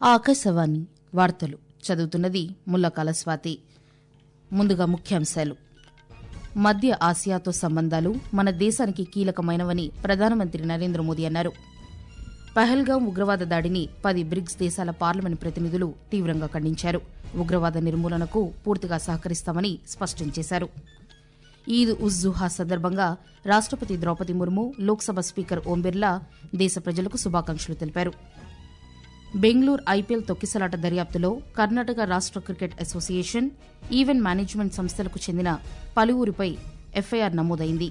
ఆకాశవాణి వార్తలు చదువుతున్నది ముల్లకాల స్వాతి ముందుగా ముఖ్యాంశాలు మధ్య ఆసియాతో సంబంధాలు మన దేశానికి కీలకమైనవని ప్రధానమంత్రి నరేంద్ర మోదీ అన్నారు పహల్గాం ఉగ్రవాద దాడిని పది బ్రిక్స్ దేశాల పార్లమెంట్ ప్రతినిధులు తీవ్రంగా ఖండించారు ఉగ్రవాద నిర్మూలనకు పూర్తిగా సహకరిస్తామని స్పష్టం చేశారు ఈద్ ఉజ్ జుహా సందర్భంగా రాష్టపతి ద్రౌపది ముర్ము లోక్సభ స్పీకర్ ఓం బిర్లా దేశ ప్రజలకు శుభాకాంక్షలు తెలిపారు బెంగళూరు ఐపీఎల్ తొక్కిసలాట దర్యాప్తులో కర్ణాటక రాష్ట క్రికెట్ అసోసియేషన్ ఈవెంట్ మేనేజ్మెంట్ సంస్థలకు చెందిన పలువురిపై ఎఫ్ఐఆర్ నమోదైంది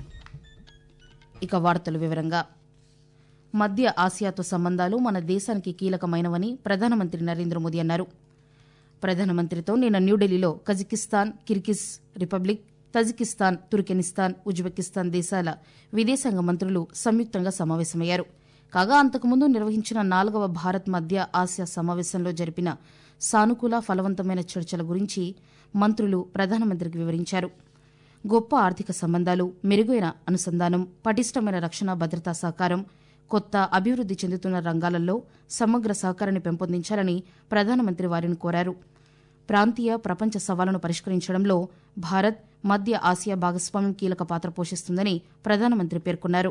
ఇక వార్తల వివరంగా మధ్య ఆసియాతో సంబంధాలు మన దేశానికి కీలకమైనవని ప్రధానమంత్రి నరేంద్ర మోదీ అన్నారు ప్రధానమంత్రితో నిన్న న్యూఢిల్లీలో Kazakhstan Kyrgyz Republic Tajikistan Turkmenistan Uzbekistan దేశాల విదేశాంగ మంత్రులు సంయుక్తంగా సమావేశమయ్యారు కాగా అంతకుముందు నిర్వహించిన నాలుగవ భారత్ మధ్య ఆసియా సమావేశంలో జరిపిన సానుకూల ఫలవంతమైన చర్చల గురించి మంత్రులు ప్రధానమంత్రికి వివరించారు గొప్ప ఆర్థిక సంబంధాలు మెరుగైన అనుసంధానం పటిష్టమైన రక్షణ భద్రతా సహకారం కొత్త అభివృద్ది చెందుతున్న రంగాలలో సమగ్ర సహకారాన్ని పెంపొందించాలని ప్రధానమంత్రి వారిని కోరారు ప్రాంతీయ ప్రపంచ సవాళ్లను పరిష్కరించడంలో భారత్ మధ్య ఆసియా భాగస్వామ్యం కీలక పాత్ర పోషిస్తుందని ప్రధానమంత్రి పేర్కొన్నారు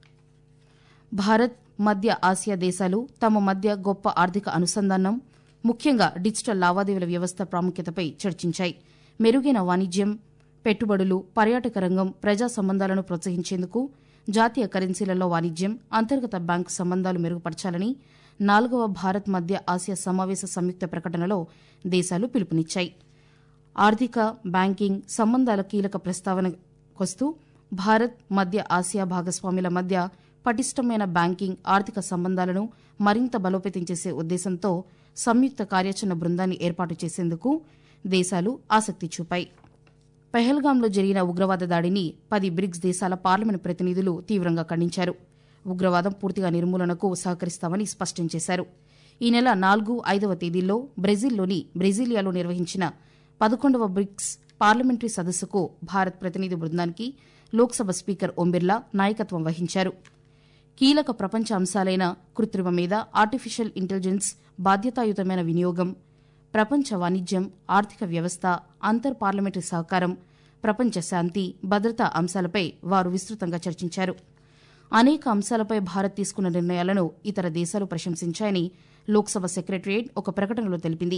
భారత్ మధ్య ఆసియా దేశాలు తమ మధ్య గొప్ప ఆర్థిక అనుసంధానం ముఖ్యంగా డిజిటల్ లావాదేవీల వ్యవస్థ ప్రాముఖ్యతపై చర్చించాయి మెరుగైన వాణిజ్యం పెట్టుబడులు పర్యాటక రంగం ప్రజా సంబంధాలను ప్రోత్సహించేందుకు జాతీయ కరెన్సీలలో వాణిజ్యం అంతర్గత బ్యాంకు సంబంధాలు మెరుగుపరచాలని నాలుగవ భారత్ మధ్య ఆసియా సమావేశ సంయుక్త ప్రకటనలో దేశాలు పిలుపునిచ్చాయి ఆర్థిక బ్యాంకింగ్ సంబంధాల కీలక ప్రస్తావనకొస్తూ భారత్ మధ్య ఆసియా భాగస్వాముల మధ్య పటిష్టమైన బ్యాంకింగ్ ఆర్థిక సంబంధాలను మరింత బలోపేతం చేసే ఉద్దేశంతో సంయుక్త కార్యాచరణ బృందాన్ని ఏర్పాటు చేసేందుకు దేశాలు ఆసక్తి చూపాయి పెహల్గాంలో జరిగిన ఉగ్రవాద దాడిని పది బ్రిక్స్ దేశాల పార్లమెంట్ ప్రతినిధులు తీవ్రంగా ఖండించారు ఉగ్రవాదం పూర్తిగా నిర్మూలనకు సహకరిస్తామని స్పష్టం చేశారు ఈ నెల నాలుగు ఐదవ తేదీల్లో బ్రెజిల్లోని బ్రెజిలియాలో నిర్వహించిన పదకొండవ బ్రిక్స్ పార్లమెంటరీ సదస్సుకు భారత్ ప్రతినిధి బృందానికి లోక్సభ స్పీకర్ ఓం బిర్లా నాయకత్వం వహించారు కీలక ప్రపంచ అంశాలైన కృత్రిమ మీద ఆర్టిఫిషియల్ ఇంటెలిజెన్స్ బాధ్యతాయుతమైన వినియోగం ప్రపంచ వాణిజ్యం ఆర్థిక వ్యవస్థ అంతర్ పార్లమెంటరీ సహకారం ప్రపంచ శాంతి భద్రతా అంశాలపై వారు విస్తృతంగా చర్చించారు అనేక అంశాలపై భారత్ తీసుకున్న నిర్ణయాలను ఇతర దేశాలు ప్రశంసించాయని లోక్సభ సెక్రటరియట్ ఒక ప్రకటనలో తెలిపింది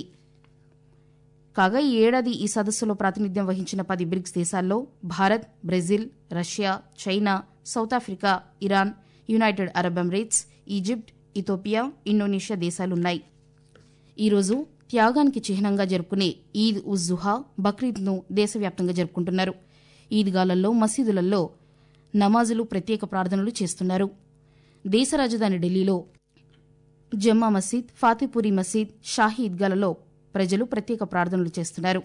కాగా ఈ ఏడాది ఈ సదస్సులో ప్రాతినిధ్యం వహించిన పది బ్రిక్స్ దేశాల్లో Bharat Brazil Russia China South Africa Iran United Arab Emirates Egypt Ethiopia Indonesia దేశాలున్నాయి ఈరోజు త్యాగానికి చిహ్నంగా జరుపుకునే ఈద్ ఉజ్ జుహా బక్రీద్ను దేశవ్యాప్తంగా జరుపుకుంటున్నారు ఈద్గాలలో మసీదులలో నమాజులు ప్రత్యేక ప్రార్థనలు చేస్తున్నారు దేశ రాజధాని ఢిల్లీలో జమ్మా మసీద్ ఫాతిపూరి మసీద్ షాహీ ఈద్గాలలో ప్రజలు ప్రత్యేక ప్రార్థనలు చేస్తున్నారు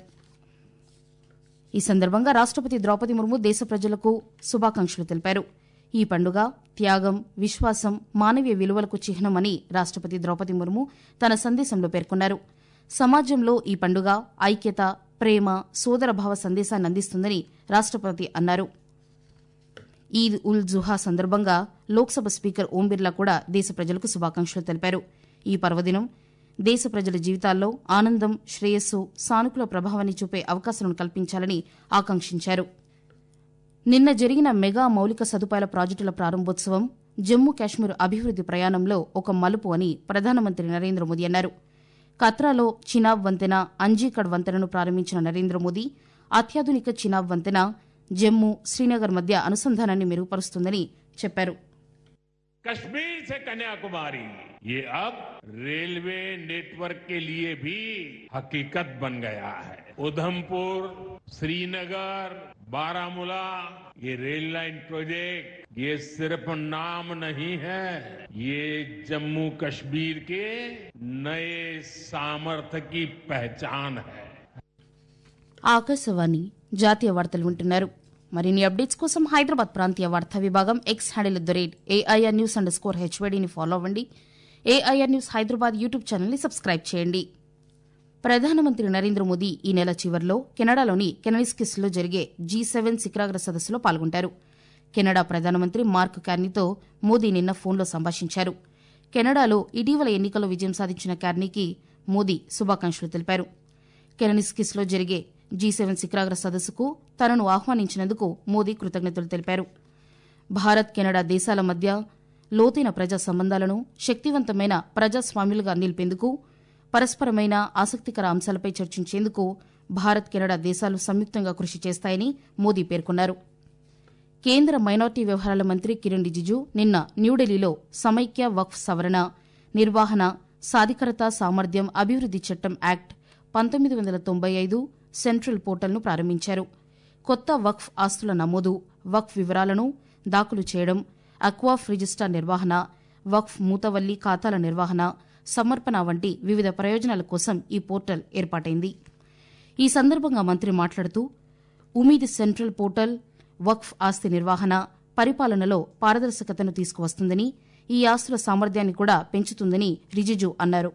ఈ సందర్భంగా రాష్టపతి ద్రౌపది ముర్ము దేశ ప్రజలకు శుభాకాంక్షలు తెలిపారు ఈ పండుగ త్యాగం విశ్వాసం మానవీయ విలువలకు చిహ్నమని రాష్టపతి ద్రౌపది ముర్ము తన సందేశంలో పేర్కొన్నారు సమాజంలో ఈ పండుగ ఐక్యత ప్రేమ సోదరభావ సందేశాన్ని అందిస్తుందని రాష్టపతి అన్నారు ఈద్ ఉల్ జుహా సందర్భంగా లోక్సభ స్పీకర్ ఓం బిర్లా కూడా దేశ ప్రజలకు శుభాకాంక్షలు తెలిపారు ఈ పర్వదినం దేశ ప్రజల జీవితాల్లో ఆనందం శ్రేయస్సు సానుకూల ప్రభావాన్ని చూపే అవకాశాలను కల్పించాలని ఆకాంక్షించారు నిన్న జరిగిన మెగా మౌలిక సదుపాయాల ప్రాజెక్టుల ప్రారంభోత్సవం జమ్మూ కాశ్మీర్ అభివృద్ది ప్రయాణంలో ఒక మలుపు అని ప్రధానమంత్రి నరేంద్ర మోదీ అన్నారు కత్రాలో చినాబ్ వంతెన అంజీకడ్ వంతెనను ప్రారంభించిన నరేంద్ర మోదీ అత్యాధునిక చినాబ్ వంతెన జమ్మూ శ్రీనగర్ మధ్య అనుసంధానాన్ని మెరుగుపరుస్తుందని చెప్పారు कश्मीर से कन्याकुमारी ये अब रेलवे नेटवर्क के लिए भी हकीकत बन गया है उधमपुर श्रीनगर बारामूला ये रेल लाइन प्रोजेक्ट ये सिर्फ नाम नहीं है ये जम्मू कश्मीर के नए सामर्थ्य की पहचान है ఆకాశవాణి జాతీయ వార్తలు వింటున్నారు మరిన్ని అప్డేట్స్ కోసం హైదరాబాద్ ప్రాంతీయ వార్తా విభాగం X handle the rate AIR news under score హెచ్వైడీని ఫాలో అవ్వండి ఏఐఆర్ న్యూస్ హైదరాబాద్ యూట్యూబ్ ఛానల్ని సబ్స్క్రైబ్ చేయండి ప్రధానమంత్రి నరేంద్ర మోదీ ఈ నెల చివరిలో కెనడాలోని కెనడిస్కిస్లో జరిగే జీ సెవెన్ శిఖరాగ్ర సదస్సులో పాల్గొంటారు కెనడా ప్రధానమంత్రి మార్క్ కార్నీతో మోదీ నిన్న ఫోన్లో సంభాషించారు కెనడాలో ఇటీవల ఎన్నికల్లో విజయం సాధించిన కార్నీకి మోదీ శుభాకాంక్షలు తెలిపారు కెలనిస్కిస్లో జరిగే జీ సెవెన్ శిఖరాగ్ర సదస్సుకు తనను ఆహ్వానించినందుకు మోదీ కృతజ్ఞతలు తెలిపారు భారత్ కెనడా దేశాల మధ్య లోతైన ప్రజా సంబంధాలను శక్తివంతమైన ప్రజాస్వామ్యులుగా నిలిపేందుకు పరస్పరమైన ఆసక్తికర అంశాలపై చర్చించేందుకు భారత్ కెనడా దేశాలు సంయుక్తంగా కృషి చేస్తాయని మోదీ పేర్కొన్నారు కేంద్ర మైనార్టీ వ్యవహారాల మంత్రి కిరణ్ రిజిజు నిన్న న్యూఢిల్లీలో సమైక్య వక్ఫ్ సవరణ నిర్వహణ సాధికారత సామర్థ్యం అభివృద్ది చట్టం యాక్ట్ పంతొమ్మిది వందల తొంభై ఐదు సెంట్రల్ పోర్టల్ను ప్రారంభించారు కొత్త వక్ఫ్ ఆస్తుల నమోదు వక్ఫ్ వివరాలను దాఖలు చేయడం అక్వాఫ్ రిజిస్టార్ నిర్వహణ వక్ఫ్ మూతవల్లి ఖాతాల నిర్వహణ సమర్పణ వంటి వివిధ ప్రయోజనాల కోసం ఈ పోర్టల్ ఏర్పాటైంది ఈ సందర్భంగా మంత్రి మాట్లాడుతూ ఉమీద్ సెంట్రల్ పోర్టల్ వక్ఫ్ ఆస్తి నిర్వహణ పరిపాలనలో పారదర్శకతను తీసుకువస్తుందని ఈ ఆస్తుల సామర్థ్యాన్ని కూడా పెంచుతుందని రిజిజు అన్నారు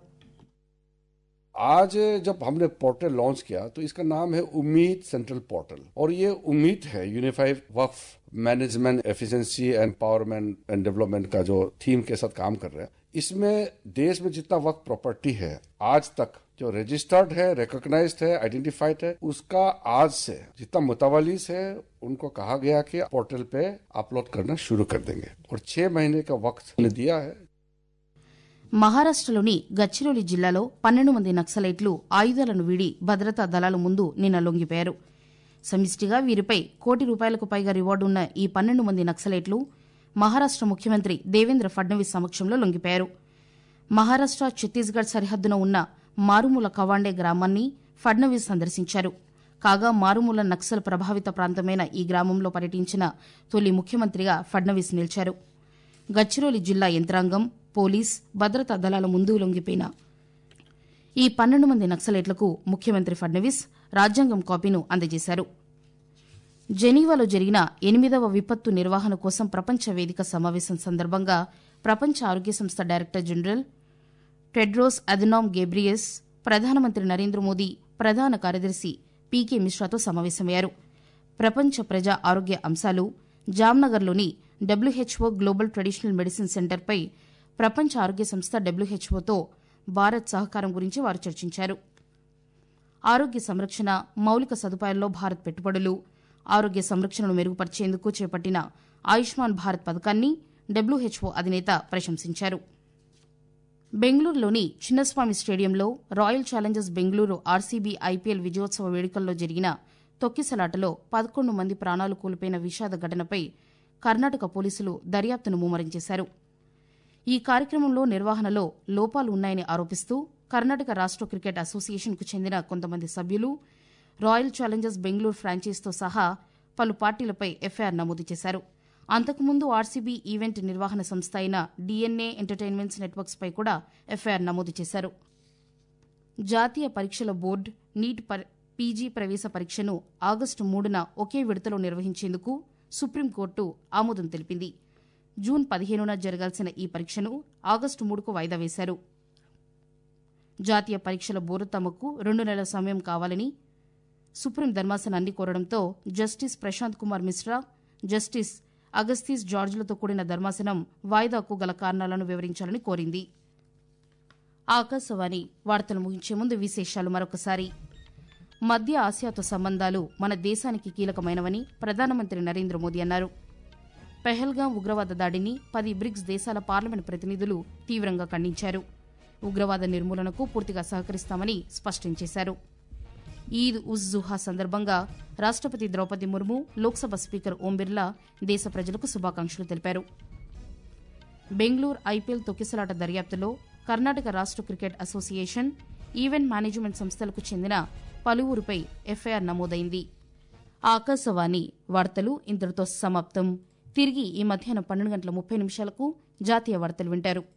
आज जब हमने पोर्टल लॉन्च किया तो इसका नाम है उम्मीद सेंट्रल पोर्टल और ये उम्मीद है यूनिफाइड वक्फ management efficiency empowerment and development का जो थीम के साथ काम कर रहे हैं इसमें देश में जितना वक्त प्रॉपर्टी है आज तक जो रजिस्टर्ड है रिकॉग्नाइज्ड है आइडेंटिफाइड है उसका आज से जितना मुतावलीस है उनको कहा गया कि पोर्टल पे अपलोड करना शुरू कर देंगे और छह महीने का वक्त दिया है మహారాష్టలోని గచ్చిరోలి జిల్లాలో పన్నెండు మంది నక్సలైట్లు ఆయుధాలను వీడి భద్రతా దళాల ముందు నిన్న లొంగిపోయారు సమిష్టిగా వీరిపై కోటి రూపాయలకు పైగా రివార్డు ఉన్న ఈ పన్నెండు మంది నక్సలైట్లు మహారాష్ట ముఖ్యమంత్రి దేవేంద్ర ఫడ్నవీస్ సమక్షంలో లొంగిపోయారు మహారాష్ట ఛత్తీస్గఢ్ సరిహద్దున ఉన్న మారుమూల కవాండే గ్రామాన్ని ఫడ్నవీస్ సందర్శించారు కాగా మారుమూల నక్సల్ ప్రభావిత ప్రాంతమైన ఈ గ్రామంలో పర్యటించిన తొలి ముఖ్యమంత్రిగా ఫడ్నవీస్ నిలిచారు గచ్చిరోలి జిల్లా యంత్రాంగం పోలీస్ భద్రతా దళాల ముందు లొంగిపోయిన ఈ పన్నెండు మంది నక్సలైట్లకు ముఖ్యమంత్రి ఫడ్నవీస్ రాజ్యాంగం కాపీను అందజేశారు జెనీవాలో జరిగిన ఎనిమిదవ విపత్తు నిర్వహణ కోసం ప్రపంచ వేదిక సమావేశం సందర్భంగా ప్రపంచ ఆరోగ్య సంస్థ director general Tedros Adhanom Ghebreyesus ప్రధానమంత్రి నరేంద్ర మోదీ ప్రధాన కార్యదర్శి పీకే మిశ్రాతో సమావేశమయ్యారు ప్రపంచ ప్రజా ఆరోగ్య అంశాలు జామ్నగర్లోని డబ్ల్యూహెచ్ఓ గ్లోబల్ ట్రెడిషనల్ మెడిసిన్ సెంటర్పై ప్రపంచ ఆరోగ్య సంస్థ డబ్ల్యూహెచ్ఓతో భారత్ సహకారం గురించి వారు చర్చించారు ఆరోగ్య సంరక్షణ మౌలిక సదుపాయాల్లో భారత్ పెట్టుబడులు ఆరోగ్య సంరక్షణను మెరుగుపరిచేందుకు చేపట్టిన ఆయుష్మాన్ భారత్ పథకాన్ని డబ్ల్యూహెచ్ఓ అధినేత ప్రశంసించారు బెంగళూరులోని చిన్నస్వామి స్టేడియంలో Royal Challengers Bengaluru RCB IPL విజయోత్సవ వేడుకల్లో జరిగిన తొక్కిసలాటలో పదకొండు మంది ప్రాణాలు కోల్పోయిన విషాద ఘటనపై కర్ణాటక పోలీసులు దర్యాప్తును ముమ్మరం చేశారు ఈ కార్యక్రమంలో నిర్వహణలో లోపాలు ఉన్నాయని ఆరోపిస్తూ కర్ణాటక రాష్ట క్రికెట్ అసోసియేషన్కు చెందిన కొంతమంది సభ్యులు రాయల్ ఛాలెంజర్స్ బెంగళూరు ఫ్రాంచైజీతో సహా పలు పార్టీలపై ఎఫ్ఐఆర్ నమోదు చేశారు అంతకుముందు ఆర్సీబీ ఈవెంట్ నిర్వహణ సంస్థ అయిన డీఎన్ఏ ఎంటర్టైన్మెంట్స్ నెట్వర్క్స్పై కూడా ఎఫ్ఐఆర్ నమోదు చేశారు జాతీయ పరీక్షల బోర్డు నీట్ పీజీ ప్రవేశ పరీక్షను ఆగస్టు మూడున ఒకే విడతలో నిర్వహించేందుకు సుప్రీంకోర్టు ఆమోదం తెలిపింది జూన్ పదిహేనున జరగాల్సిన ఈ పరీక్షను ఆగస్టు మూడుకు వాయిదా వేశారు జాతీయ పరీక్షల బోర్డు తమకు రెండు నెలల సమయం కావాలని సుప్రీం ధర్మాసనాన్ని కోరడంతో జస్టిస్ ప్రశాంత్ కుమార్ మిశ్రా జస్టిస్ అగస్తీస్ జార్జ్లతో కూడిన ధర్మాసనం వాయిదాకు గల కారణాలను వివరించాలని కోరింది ఆకాశవాణి వార్తలు ముగించే ముందు విశేషాలు మరొకసారి మధ్య ఆసియాతో సంబంధాలు మన దేశానికి కీలకమైనవని ప్రధానమంత్రి నరేంద్ర మోదీ అన్నారు పెహల్గాం ఉగ్రవాద దాడిని పది బ్రిక్స్ దేశాల పార్లమెంట్ ప్రతినిధులు తీవ్రంగా ఖండించారు ఉగ్రవాద నిర్మూలనకు పూర్తిగా సహకరిస్తామని స్పష్టం చేశారు ఈద్ ఉజ్ జుహా సందర్భంగా రాష్టపతి ద్రౌపది ముర్ము లోక్సభ స్పీకర్ ఓం బిర్లా దేశ ప్రజలకు శుభాకాంక్షలు తెలిపారు బెంగళూరు ఐపీఎల్ తొక్కిసలాట దర్యాప్తులో కర్ణాటక రాష్ట క్రికెట్ అసోసియేషన్ ఈవెంట్ మేనేజ్మెంట్ సంస్థలకు చెందిన పలువురిపై ఎఫ్ఐఆర్ నమోదైంది ఆకాశవాణి వార్తలు ఇంతటితో సమాప్తం తిరిగి ఈ మధ్యాహ్నం పన్నెండు గంటల ముప్పై నిమిషాలకు జాతీయ వార్తలు వింటారు